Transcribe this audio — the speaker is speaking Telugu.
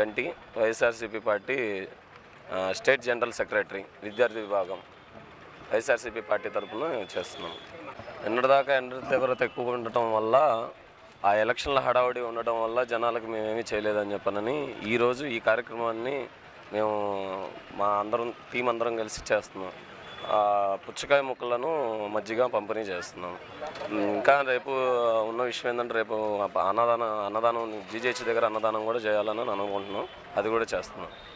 గంటి వైఎస్ఆర్సీపీ పార్టీ ఆ, స్టేట్ జనరల్ సెక్రటరీ విద్యార్థి విభాగం వైఎస్ఆర్సీపీ పార్టీ తరఫున చేస్తున్నాం నిన్నటిదాకా ఎండ తీవ్రత ఎక్కువ ఉండటం వల్ల ఆ ఎలక్షన్ల హడావుడి ఉండటం వల్ల జనాలకు మేమేమీ చేయలేదని చెప్పనని ఈరోజు ఈ కార్యక్రమాన్ని మేము మా అందరం టీం అందరం కలిసి చేస్తున్నాం ఆ పుచ్చకాయ ముక్కలను మజ్జిగ పంపిణీ చేస్తున్నాం ఇంకా రేపు ఉన్న విషయం ఏంటంటే రేపు అన్నదానం అన్నదానం జీజేహెచ్ దగ్గర అన్నదానం కూడా చేయాలని అనుకుంటున్నాం అది కూడా చేస్తున్నాం